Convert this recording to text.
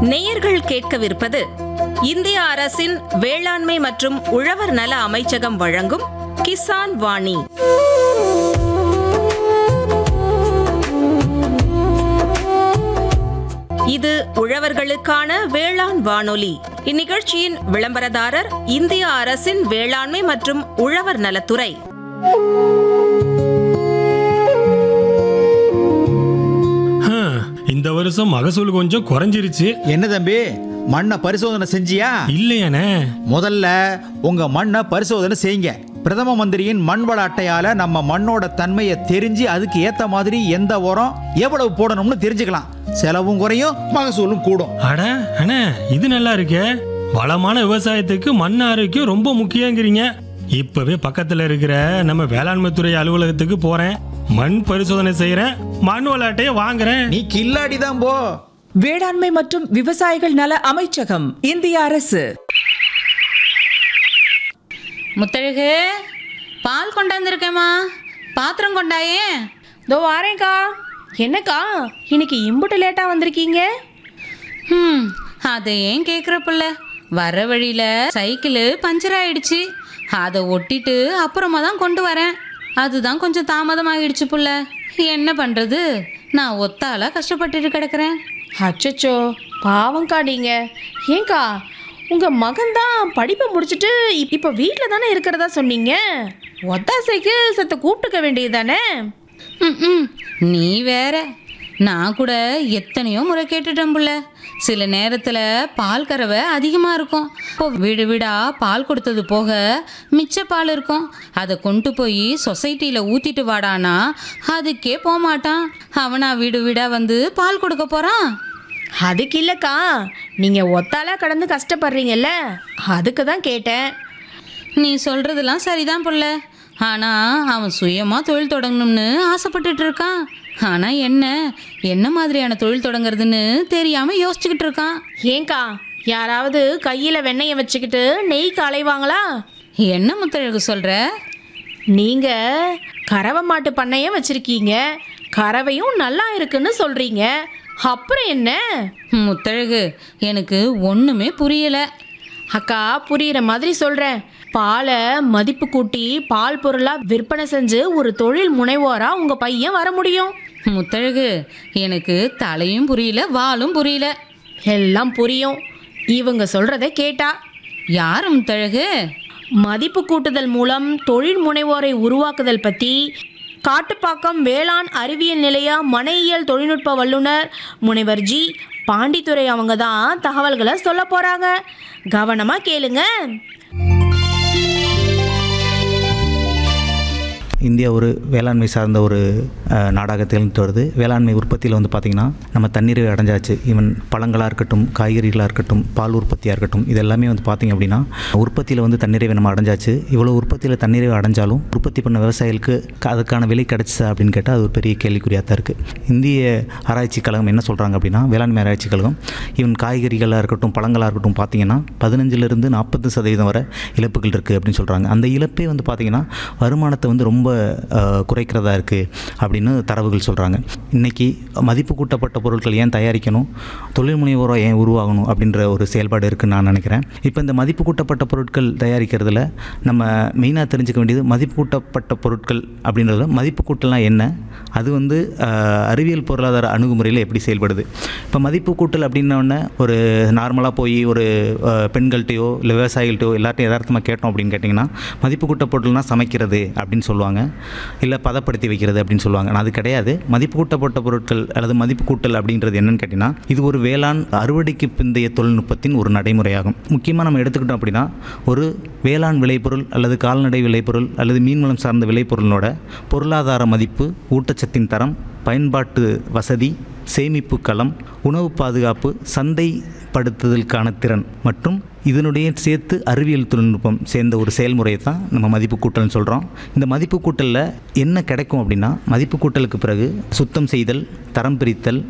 நேயர்கள் கேட்கவிருப்பது இந்திய அரசின் வேளாண்மை மற்றும் உழவர் நல அமைச்சகம் வழங்கும் கிசான் வாணி இது உழவர்களுக்கான வேளாண் வானொலி இந்நிகழ்ச்சியின் விளம்பரதாரர் இந்திய அரசின் வேளாண்மை மற்றும் உழவர் நலத்துறை ஹம், இந்த வருஷம் மகசூல் கொஞ்சம் குறைஞ்சிருச்சு என்ன தம்பி மண்ணை பரிசோதனை செஞ்சியா இல்லையானே முதல்ல உங்க மண்ணை பரிசோதனை செய்யுங்க பிரதம மந்திரியின் மண் வள அட்டையால நம்ம மண்ணோட தன்மையை தெரிஞ்சு அதுக்கு ஏத்த மாதிரி எந்த உரம் எவ்வளவு போடணும்னு தெரிஞ்சுக்கலாம் செலவும் குறையும் மகசூலும் கூடும் அட அண்ணே இது நல்லா இருக்கே வளமான விவசாயத்துக்கு மண் ஆரோக்கியம் ரொம்ப முக்கியங்கிறீங்க இப்பவே பக்கத்துல இருக்கிற நம்ம வேளாண்மை துறை அலுவலகத்துக்கு போறேன் மண் பரிசோதனை செய்யறேன் மண் விளையாட்டையே வாங்குறேன் நீ கில்லாடி தான் போ வேளாண்மை மற்றும் விவசாயிகள் நல அமைச்சகம் இந்திய அரசு முத்தழகு பால் கொண்டாந்துருக்கேம்மா பாத்திரம் கொண்டாயே இதோ வாரேன்க்கா என்னக்கா இன்னைக்கு இம்புட்டு லேட்டா வந்திருக்கீங்க ம் அதை ஏன் கேட்குற புள்ள வர வழியில் சைக்கிளு பஞ்சர் ஆயிடுச்சு அதை ஒட்டிட்டு அப்புறமா தான் கொண்டு வரேன் அதுதான் கொஞ்சம் தாமதமாகிடுச்சு புள்ள என்ன பண்ணுறது நான் ஒத்தால கஷ்டப்பட்டுட்டு கிடக்குறேன் அச்சச்சோ பாவம்க்கா நீங்க ஏன்க்கா உங்க மகன் தான் படிப்பை முடிச்சுட்டு இப்- இப்ப வீட்ல தானே இருக்கிறதா சொன்னீங்க ஒத்தாசைக்கு சத்த கூப்பிட்டுக்க வேண்டியது தானே ம், ம் நீ வேற நான் கூட எத்தனையோ முறை கேட்டுட்டேன் புள்ள சில நேரத்தில் பால் கறவை அதிகமாக இருக்கும் இப்போ வீடு வீடா பால் கொடுத்தது போக மிச்ச பால் இருக்கும் அதை கொண்டு போய் சொசைட்டியில் ஊற்றிட்டு வாடானா அதுக்கே போக மாட்டான் அவனா வீடு வீடா வந்து பால் கொடுக்க போகிறான் அதுக்கு இல்லக்கா நீங்க ஒத்தாலா கடந்து கஷ்டப்படுறீங்கல்ல அதுக்கு தான் கேட்டேன் நீ சொல்கிறதெல்லாம் சரிதான் புள்ள ஆனால் அவன் சுயமாக தொழில் தொடங்கணும்னு ஆசைப்பட்டுட்டு இருக்கான் ஆனால் என்ன என்ன மாதிரியான தொழில் தொடங்குறதுன்னு தெரியாமல் யோசிச்சுக்கிட்டு இருக்கான் ஏன்க்கா யாராவது கையில வெண்ணெயை வச்சுக்கிட்டு நெய்க்கு அலைவாங்களா என்ன முத்தழகு சொல்ற நீங்க கறவை மாட்டு பண்ணைய வச்சிருக்கீங்க கறவையும் நல்லா இருக்குன்னு சொல்றீங்க அப்புறம் என்ன முத்தழகு எனக்கு ஒண்ணுமே புரியல அக்கா புரியுற மாதிரி சொல்றேன் பாலை மதிப்பு கூட்டி பால் பொருளா விற்பனை செஞ்சு ஒரு தொழில் முனைவோரா உங்க பையன் வர முடியும் முத்தழகு எனக்கு தலையும் புரியல வாலும் புரியல எல்லாம் புரியும் இவங்க சொல்றத கேட்டா யாரு முத்தழகு மதிப்பு கூட்டுதல் மூலம் தொழில் முனைவோரை உருவாக்குதல் பற்றி காட்டுப்பாக்கம் வேளாண் அறிவியல் நிலைய மனையியல் தொழில்நுட்ப வல்லுனர் முனைவர் ஜி பாண்டித்துரை அவங்க தான் தகவல்களை சொல்ல போறாங்க கவனமா கேளுங்க இந்தியா ஒரு வேளாண்மை சார்ந்த ஒரு அஹ், நாடாக திகழ்ந்துட்டு வருது வேளாண்மை உற்பத்தியில் வந்து பார்த்திங்கன்னா நம்ம தண்ணீரை அடைஞ்சாச்சு ஈவன் பழங்களாக இருக்கட்டும் காய்கறிகளாக இருக்கட்டும் பால் உற்பத்தியாக இருக்கட்டும் இது எல்லாமே வந்து பார்த்திங்க அப்படின்னா உற்பத்தியில் வந்து தண்ணீரை நம்ம அடைஞ்சாச்சு இவ்வளோ உற்பத்தியில் தண்ணீரை அடைஞ்சாலும் உற்பத்தி பண்ண விவசாயிகளுக்கு க- அதுக்கான விலை கிடைச்சா அப்படின்னு கேட்டால் அது ஒரு பெரிய கேள்விக்குறியாக தான் இருக்குது இந்திய ஆராய்ச்சி கழகம் என்ன சொல்கிறாங்க அப்படின்னா வேளாண்மை ஆராய்ச்சி கழகம் ஈவன் காய்கறிகளாக இருக்கட்டும் பழங்களாக இருக்கட்டும் பார்த்தீங்கன்னா பதினஞ்சுலேருந்து நாற்பது சதவீதம் வரை இழப்புகள் இருக்குது அப்படின்னு சொல்கிறாங்க அந்த இழப்பே வந்து பார்த்திங்கன்னா வருமானத்தை வந்து ரொம்ப அஹ், குறைக்கிறதா இருக்குது அப்படின்னு தரவுகள் சொல்கிறாங்க இன்றைக்கி மதிப்பு கூட்டப்பட்ட பொருட்கள் ஏன் தயாரிக்கணும் தொழில் முனைவோராக ஏன் உருவாகணும் அப்படின்ற ஒரு செயல்பாடு இருக்குன்னு நான் நினைக்கிறேன் இப்போ இந்த மதிப்பு கூட்டப்பட்ட பொருட்கள் தயாரிக்கிறதுல நம்ம மெயினாக தெரிஞ்சுக்க வேண்டியது மதிப்பு கூட்டப்பட்ட பொருட்கள் அப்படின்றதுல மதிப்பு கூட்டல்னால் என்ன அது வந்து அஹ், அறிவியல் பொருளாதார அணுகுமுறையில் எப்படி செயல்படுது இப்போ மதிப்பு கூட்டல் அப்படின்னோடனே ஒரு நார்மலாக போய் ஒரு அஹ், பெண்கள்கிட்டயோ இல்லை விவசாயிகள்கிட்டயோ எல்லார்ட்டையும் யதார்த்தமாக கேட்டோம் அப்படின்னு கேட்டிங்கன்னா மதிப்பு கூட்ட பொருட்கள்னா சமைக்கிறது அப்படின்னு சொல்லுவாங்க இல்லை பதப்படுத்தி வைக்கிறது அப்படின்னு சொல்லுவாங்க ஆனா அது கிடையாது மதிப்பு கூட்டப்பட்ட பொருட்கள் அல்லது மதிப்பு கூட்டல் அப்படின்றது என்னன்னு கேட்டிங்கன்னா இது ஒரு வேளாண் அறுவடைக்கு பிந்தைய தொழில்நுட்பத்தின் ஒரு நடைமுறையாகும் முக்கியமாக நம்ம எடுத்துக்கிட்டோம் அப்படின்னா ஒரு வேளாண் விளைபொருள் அல்லது கால்நடை விளைபொருள் அல்லது மீன்வளம் சார்ந்த விளைபொருளோட பொருளாதார மதிப்பு ஊட்டச்சத்தின் தரம் பயன்பாட்டு வசதி சேமிப்பு களம் உணவு பாதுகாப்பு சந்தைப்படுத்துதலுக்கான திறன் மற்றும் இதனுடைய சேர்த்து அறிவியல் தொழில்நுட்பம் சேர்ந்த ஒரு செயல்முறையை தான் நம்ம மதிப்பு கூட்டல்னு சொல்கிறோம் இந்த மதிப்பு கூட்டலில் என்ன கிடைக்கும் அப்படின்னா மதிப்பு கூட்டலுக்கு பிறகு சுத்தம் செய்தல் தரம் பிரித்தல்